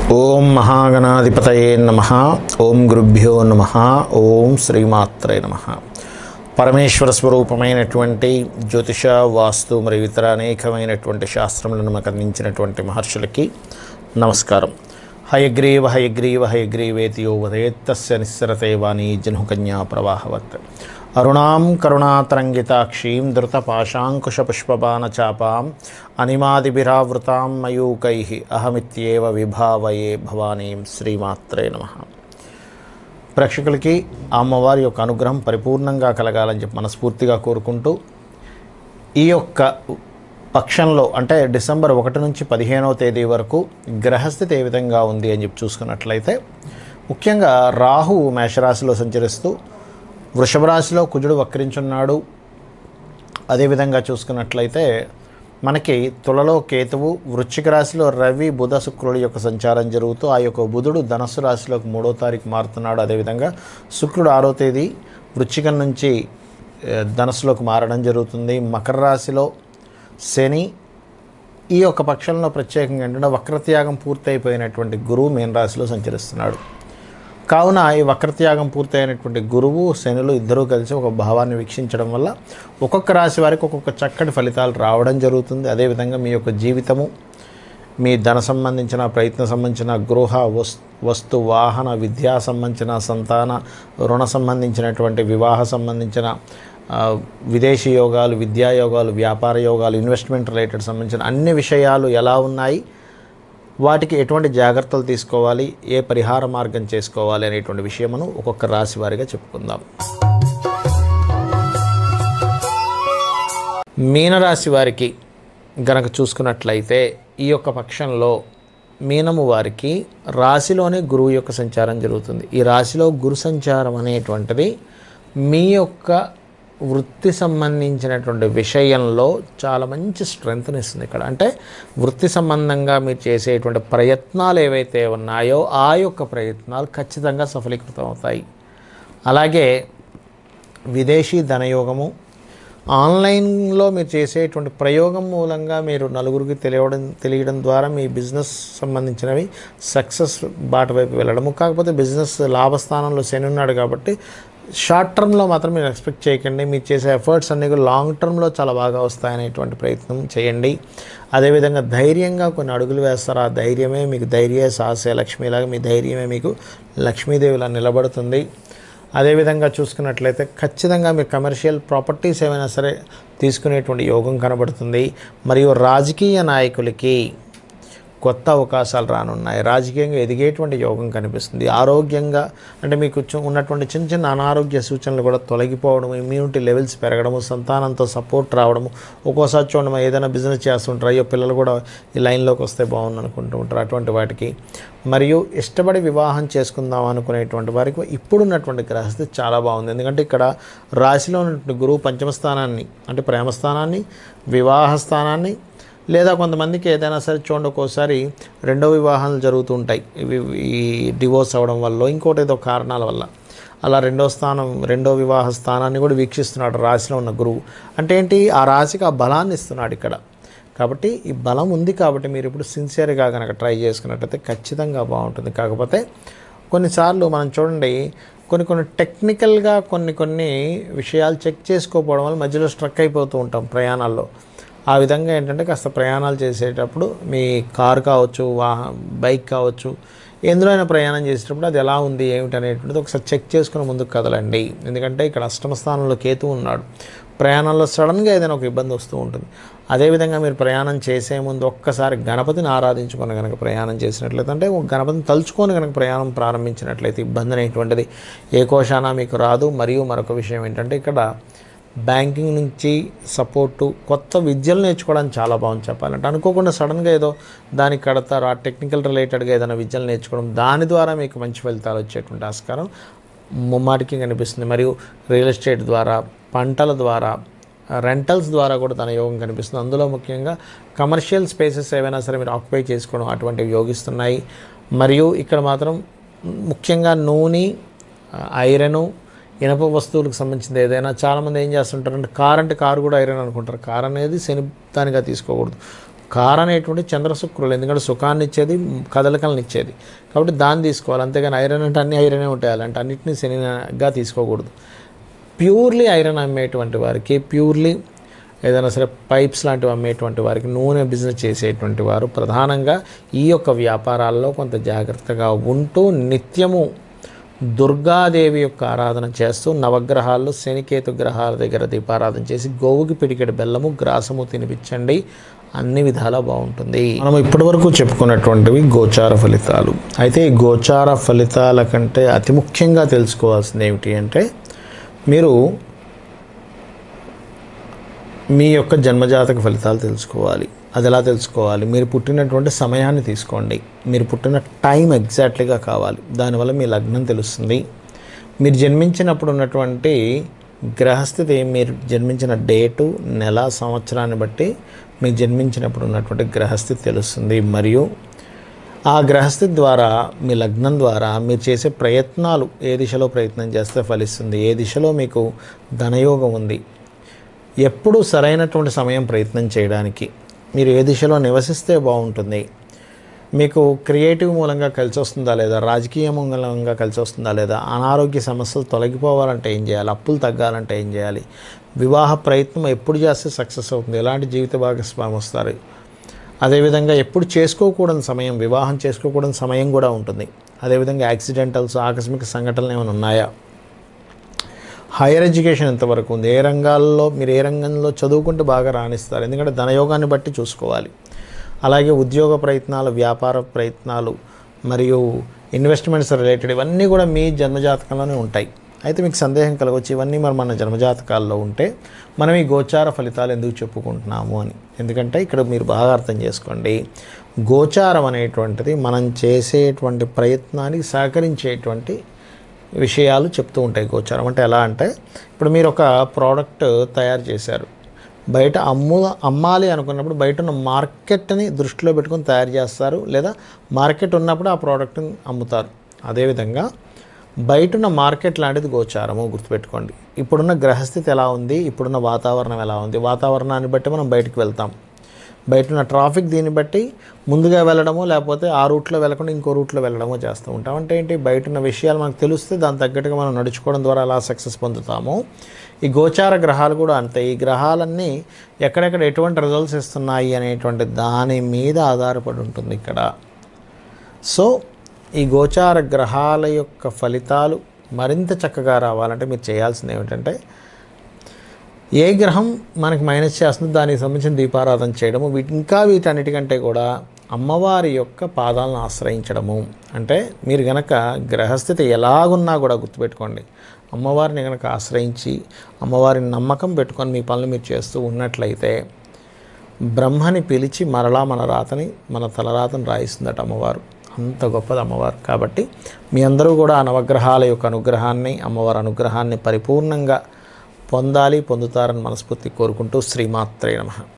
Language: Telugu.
ఓం మహాగణాధిపతయే నమ ఓం గురుభ్యో నమ ఓం శ్రీమాత్రే నమ పరమేశ్వర స్వరూపమైనటువంటి జ్యోతిష వాస్తు మరియు ఇతర అనేకమైనటువంటి శాస్త్రములను మనకు అందించినటువంటి మహర్షులకి నమస్కారం హయగ్రీవ హయగ్రీవ హయగ్రీవేతియో వదేత్తస్య నిస్సరతే వాణి జనుకన్యా ప్రవాహవత్ అరుణాం కరుణాతరంగితాక్షీం ధృతపాశాంకుశపుష్పబాణచాపాం అనిమాదిభిరావృతాం మయూకై అహమిత్యేవ విభావయే భవానీం శ్రీమాత్రే నమ ప్రేక్షకులకి ఆ అమ్మవారి యొక్క అనుగ్రహం పరిపూర్ణంగా కలగాలని చెప్పి మనస్ఫూర్తిగా కోరుకుంటూ ఈ యొక్క పక్షంలో అంటే డిసెంబర్ ఒకటి నుంచి పదిహేనవ తేదీ వరకు గ్రహస్థితి ఏ విధంగా ఉంది అని చెప్పి చూసుకున్నట్లయితే ముఖ్యంగా రాహు మేషరాశిలో సంచరిస్తూ వృషభ రాశిలో కుజుడు వక్రించున్నాడు అదేవిధంగా చూసుకున్నట్లయితే మనకి తులలో కేతువు వృశ్చిక రాశిలో రవి బుధ శుక్రుల యొక్క సంచారం జరుగుతూ ఆ యొక్క బుధుడు ధనస్సు రాశిలోకి మూడో తారీఖు మారుతున్నాడు అదేవిధంగా శుక్రుడు ఆరో తేదీ వృశ్చికం నుంచి ఏ, ధనస్సులోకి మారడం జరుగుతుంది మకర రాశిలో శని ఈ యొక్క పక్షంలో ప్రత్యేకంగా ఏంటంటే వక్రత్యాగం పూర్తయిపోయినటువంటి గురువు మీన రాశిలో సంచరిస్తున్నాడు కావున ఈ వక్రత్యాగం పూర్తయినటువంటి గురువు శనులు ఇద్దరూ కలిసి ఒక భావాన్ని వీక్షించడం వల్ల ఒక్కొక్క రాశి వారికి ఒక్కొక్క చక్కటి ఫలితాలు రావడం జరుగుతుంది అదేవిధంగా మీ యొక్క జీవితము మీ ధన సంబంధించిన ప్రయత్న సంబంధించిన గృహ వస్ వస్తు వాహన విద్యా సంబంధించిన సంతాన రుణ సంబంధించినటువంటి వివాహ సంబంధించిన ఆ, విదేశీ యోగాలు విద్యా యోగాలు వ్యాపార యోగాలు ఇన్వెస్ట్మెంట్ రిలేటెడ్ సంబంధించిన అన్ని విషయాలు ఎలా ఉన్నాయి వాటికి ఎటువంటి జాగ్రత్తలు తీసుకోవాలి ఏ పరిహార మార్గం చేసుకోవాలి అనేటువంటి విషయమును ఒక్కొక్క రాశి వారిగా చెప్పుకుందాం మీనరాశి వారికి గనక చూసుకున్నట్లయితే ఈ యొక్క పక్షంలో మీనము వారికి రాశిలోనే గురువు యొక్క సంచారం జరుగుతుంది ఈ రాశిలో గురు సంచారం అనేటువంటిది మీ యొక్క వృత్తి సంబంధించినటువంటి విషయంలో చాలా మంచి స్ట్రెంగ్త్ని ఇస్తుంది ఇక్కడ అంటే వృత్తి సంబంధంగా మీరు చేసేటువంటి ప్రయత్నాలు ఏవైతే ఉన్నాయో ఆ యొక్క ప్రయత్నాలు ఖచ్చితంగా సఫలీకృతం అవుతాయి అలాగే విదేశీ ధనయోగము ఆన్లైన్లో మీరు చేసేటువంటి ప్రయోగం మూలంగా మీరు నలుగురికి తెలియడం తెలియడం ద్వారా మీ బిజినెస్ సంబంధించినవి సక్సెస్ బాట వైపు వెళ్ళడము కాకపోతే బిజినెస్ లాభస్థానంలో శని ఉన్నాడు కాబట్టి షార్ట్ టర్మ్లో మాత్రం మీరు ఎక్స్పెక్ట్ చేయకండి మీరు చేసే ఎఫర్ట్స్ అన్నీ కూడా లాంగ్ టర్మ్లో చాలా బాగా వస్తాయనేటువంటి ప్రయత్నం చేయండి అదేవిధంగా ధైర్యంగా కొన్ని అడుగులు వేస్తారు ఆ ధైర్యమే మీకు ధైర్య సాహసే లక్ష్మిలాగా మీ ధైర్యమే మీకు లక్ష్మీదేవిలా నిలబడుతుంది అదేవిధంగా చూసుకున్నట్లయితే ఖచ్చితంగా మీరు కమర్షియల్ ప్రాపర్టీస్ ఏమైనా సరే తీసుకునేటువంటి యోగం కనబడుతుంది మరియు రాజకీయ నాయకులకి కొత్త అవకాశాలు రానున్నాయి రాజకీయంగా ఎదిగేటువంటి యోగం కనిపిస్తుంది ఆరోగ్యంగా అంటే మీకు చు- ఉన్నటువంటి చిన్న చిన్న అనారోగ్య సూచనలు కూడా తొలగిపోవడం ఇమ్యూనిటీ లెవెల్స్ పెరగడము సంతానంతో సపోర్ట్ రావడము ఒక్కోసారి చూడండి మనం ఏదైనా బిజినెస్ చేస్తుంటారు అయ్యో పిల్లలు కూడా ఈ లైన్లోకి వస్తే బాగుంది అనుకుంటూ ఉంటారు అటువంటి వాటికి మరియు ఇష్టపడి వివాహం చేసుకుందాం అనుకునేటువంటి వారికి ఇప్పుడున్నటువంటి గ్రహస్థితి చాలా బాగుంది ఎందుకంటే ఇక్కడ రాశిలో ఉన్నటువంటి గురువు పంచమ స్థానాన్ని అంటే ప్రేమ స్థానాన్ని వివాహ స్థానాన్ని లేదా కొంతమందికి ఏదైనా సరే చూడండి ఒక్కోసారి రెండో వివాహాలు జరుగుతూ ఉంటాయి ఇవి ఈ డివోర్స్ అవ్వడం వల్ల ఇంకోటి ఏదో కారణాల వల్ల అలా రెండో స్థానం రెండో వివాహ స్థానాన్ని కూడా వీక్షిస్తున్నాడు రాశిలో ఉన్న గురువు అంటే ఏంటి ఆ రాశికి ఆ బలాన్ని ఇస్తున్నాడు ఇక్కడ కాబట్టి ఈ బలం ఉంది కాబట్టి మీరు ఇప్పుడు సిన్సియర్గా కనుక ట్రై చేసుకున్నట్టయితే ఖచ్చితంగా బాగుంటుంది కాకపోతే కొన్నిసార్లు మనం చూడండి కొన్ని కొన్ని టెక్నికల్గా కొన్ని కొన్ని విషయాలు చెక్ చేసుకోకపోవడం వల్ల మధ్యలో స్ట్రక్ అయిపోతూ ఉంటాం ప్రయాణాల్లో ఆ విధంగా ఏంటంటే కాస్త ప్రయాణాలు చేసేటప్పుడు మీ కారు కావచ్చు వాహ బైక్ కావచ్చు ఎందులో అయినా ప్రయాణం చేసేటప్పుడు అది ఎలా ఉంది ఏమిటి అనేటువంటిది ఒకసారి చెక్ చేసుకుని ముందుకు కదలండి ఎందుకంటే ఇక్కడ అష్టమ స్థానంలో కేతు ఉన్నాడు ప్రయాణంలో సడన్గా ఏదైనా ఒక ఇబ్బంది వస్తూ ఉంటుంది అదేవిధంగా మీరు ప్రయాణం చేసే ముందు ఒక్కసారి గణపతిని ఆరాధించుకొని కనుక ప్రయాణం చేసినట్లయితే అంటే ఒక గణపతిని తలుచుకొని కనుక ప్రయాణం ప్రారంభించినట్లయితే ఇబ్బంది అనేటువంటిది ఏ కోశానా మీకు రాదు మరియు మరొక విషయం ఏంటంటే ఇక్కడ బ్యాంకింగ్ నుంచి సపోర్టు కొత్త విద్యలు నేర్చుకోవడానికి చాలా బాగుంది చెప్పాలంటే అనుకోకుండా సడన్గా ఏదో దానికి కడతారు ఆ టెక్నికల్ రిలేటెడ్గా ఏదైనా విద్యలు నేర్చుకోవడం దాని ద్వారా మీకు మంచి ఫలితాలు వచ్చేటువంటి ఆస్కారం ముమ్మాటికి కనిపిస్తుంది మరియు రియల్ ఎస్టేట్ ద్వారా పంటల ద్వారా రెంటల్స్ ద్వారా కూడా తన యోగం కనిపిస్తుంది అందులో ముఖ్యంగా కమర్షియల్ స్పేసెస్ ఏవైనా సరే మీరు ఆక్యుపై చేసుకోవడం అటువంటివి యోగిస్తున్నాయి మరియు ఇక్కడ మాత్రం ముఖ్యంగా నూనె ఐరను ఇనప వస్తువులకు సంబంధించింది ఏదైనా చాలామంది ఏం చేస్తుంటారంటే కార్ అంటే కారు కూడా ఐరన్ అనుకుంటారు కార్ అనేది శని దానిగా తీసుకోకూడదు కార్ అనేటువంటి చంద్రశుక్రులు ఎందుకంటే సుఖాన్ని ఇచ్చేది కదలికలను ఇచ్చేది కాబట్టి దాన్ని తీసుకోవాలి అంతేగాని ఐరన్ అంటే అన్ని ఐరనే ఉంటాయి అలాంటి అన్నింటినీ శనిగా తీసుకోకూడదు ప్యూర్లీ ఐరన్ అమ్మేటువంటి వారికి ప్యూర్లీ ఏదైనా సరే పైప్స్ లాంటివి అమ్మేటువంటి వారికి నూనె బిజినెస్ చేసేటువంటి వారు ప్రధానంగా ఈ యొక్క వ్యాపారాల్లో కొంత జాగ్రత్తగా ఉంటూ నిత్యము దుర్గాదేవి యొక్క ఆరాధన చేస్తూ నవగ్రహాల్లో శనికేతు గ్రహాల దగ్గర దీపారాధన చేసి గోవుకి పిడికెడు బెల్లము గ్రాసము తినిపించండి అన్ని విధాలా బాగుంటుంది మనం ఇప్పటివరకు చెప్పుకున్నటువంటివి గోచార ఫలితాలు అయితే ఈ గోచార ఫలితాల కంటే అతి ముఖ్యంగా తెలుసుకోవాల్సింది ఏమిటి అంటే మీరు మీ యొక్క జన్మజాతక ఫలితాలు తెలుసుకోవాలి అది ఎలా తెలుసుకోవాలి మీరు పుట్టినటువంటి సమయాన్ని తీసుకోండి మీరు పుట్టిన టైం ఎగ్జాక్ట్లీగా కావాలి దానివల్ల మీ లగ్నం తెలుస్తుంది మీరు జన్మించినప్పుడు ఉన్నటువంటి గ్రహస్థితి మీరు జన్మించిన డేటు నెల సంవత్సరాన్ని బట్టి మీరు జన్మించినప్పుడు ఉన్నటువంటి గ్రహస్థితి తెలుస్తుంది మరియు ఆ గ్రహస్థితి ద్వారా మీ లగ్నం ద్వారా మీరు చేసే ప్రయత్నాలు ఏ దిశలో ప్రయత్నం చేస్తే ఫలిస్తుంది ఏ దిశలో మీకు ధనయోగం ఉంది ఎప్పుడు సరైనటువంటి సమయం ప్రయత్నం చేయడానికి మీరు ఏ దిశలో నివసిస్తే బాగుంటుంది మీకు క్రియేటివ్ మూలంగా కలిసి వస్తుందా లేదా రాజకీయ మూలంగా కలిసి వస్తుందా లేదా అనారోగ్య సమస్యలు తొలగిపోవాలంటే ఏం చేయాలి అప్పులు తగ్గాలంటే ఏం చేయాలి వివాహ ప్రయత్నం ఎప్పుడు చేస్తే సక్సెస్ అవుతుంది ఎలాంటి జీవిత భాగస్వామి వస్తారు అదేవిధంగా ఎప్పుడు చేసుకోకూడని సమయం వివాహం చేసుకోకూడని సమయం కూడా ఉంటుంది అదేవిధంగా యాక్సిడెంటల్స్ ఆకస్మిక సంఘటనలు ఏమైనా ఉన్నాయా హైయర్ ఎడ్యుకేషన్ ఎంతవరకు ఉంది ఏ రంగాల్లో మీరు ఏ రంగంలో చదువుకుంటే బాగా రాణిస్తారు ఎందుకంటే ధనయోగాన్ని బట్టి చూసుకోవాలి అలాగే ఉద్యోగ ప్రయత్నాలు వ్యాపార ప్రయత్నాలు మరియు ఇన్వెస్ట్మెంట్స్ రిలేటెడ్ ఇవన్నీ కూడా మీ జన్మజాతకంలోనే ఉంటాయి అయితే మీకు సందేహం కలగవచ్చు ఇవన్నీ మరి మన జన్మజాతకాల్లో ఉంటే మనం ఈ గోచార ఫలితాలు ఎందుకు చెప్పుకుంటున్నాము అని ఎందుకంటే ఇక్కడ మీరు బాగా అర్థం చేసుకోండి గోచారం అనేటువంటిది మనం చేసేటువంటి ప్రయత్నానికి సహకరించేటువంటి విషయాలు చెప్తూ ఉంటాయి గోచారం అంటే ఎలా అంటే ఇప్పుడు మీరు ఒక ప్రోడక్ట్ తయారు చేశారు బయట అమ్ము అమ్మాలి అనుకున్నప్పుడు బయట ఉన్న మార్కెట్ని దృష్టిలో పెట్టుకొని తయారు చేస్తారు లేదా మార్కెట్ ఉన్నప్పుడు ఆ ప్రోడక్ట్ని అమ్ముతారు అదేవిధంగా బయట ఉన్న మార్కెట్ లాంటిది గోచారము గుర్తుపెట్టుకోండి ఇప్పుడున్న గ్రహస్థితి ఎలా ఉంది ఇప్పుడున్న వాతావరణం ఎలా ఉంది వాతావరణాన్ని బట్టి మనం బయటికి వెళ్తాం బయట ఉన్న ట్రాఫిక్ దీన్ని బట్టి ముందుగా వెళ్ళడమో లేకపోతే ఆ రూట్లో వెళ్ళకుండా ఇంకో రూట్లో వెళ్ళడమో చేస్తూ ఉంటాం అంటే ఏంటి బయట ఉన్న విషయాలు మనకు తెలిస్తే దాని తగ్గట్టుగా మనం నడుచుకోవడం ద్వారా అలా సక్సెస్ పొందుతాము ఈ గోచార గ్రహాలు కూడా అంతే ఈ గ్రహాలన్నీ ఎక్కడెక్కడ ఎటువంటి రిజల్ట్స్ ఇస్తున్నాయి అనేటువంటి దాని మీద ఆధారపడి ఉంటుంది ఇక్కడ సో ఈ గోచార గ్రహాల యొక్క ఫలితాలు మరింత చక్కగా రావాలంటే మీరు చేయాల్సింది ఏమిటంటే ఏ గ్రహం మనకి మైనస్ చేస్తుందో దానికి సంబంధించిన దీపారాధన చేయడము వీటి ఇంకా వీటన్నిటికంటే కూడా అమ్మవారి యొక్క పాదాలను ఆశ్రయించడము అంటే మీరు గనక గ్రహస్థితి ఎలాగున్నా కూడా గుర్తుపెట్టుకోండి అమ్మవారిని గనక ఆశ్రయించి అమ్మవారిని నమ్మకం పెట్టుకొని మీ పనులు మీరు చేస్తూ ఉన్నట్లయితే బ్రహ్మని పిలిచి మరలా మన రాతని మన తలరాతని రాయిస్తుందట అమ్మవారు అంత గొప్పది అమ్మవారు కాబట్టి మీ అందరూ కూడా ఆ నవగ్రహాల యొక్క అనుగ్రహాన్ని అమ్మవారి అనుగ్రహాన్ని పరిపూర్ణంగా పొందాలి పొందుతారని మనస్ఫూర్తి కోరుకుంటూ శ్రీమాత్రే నమః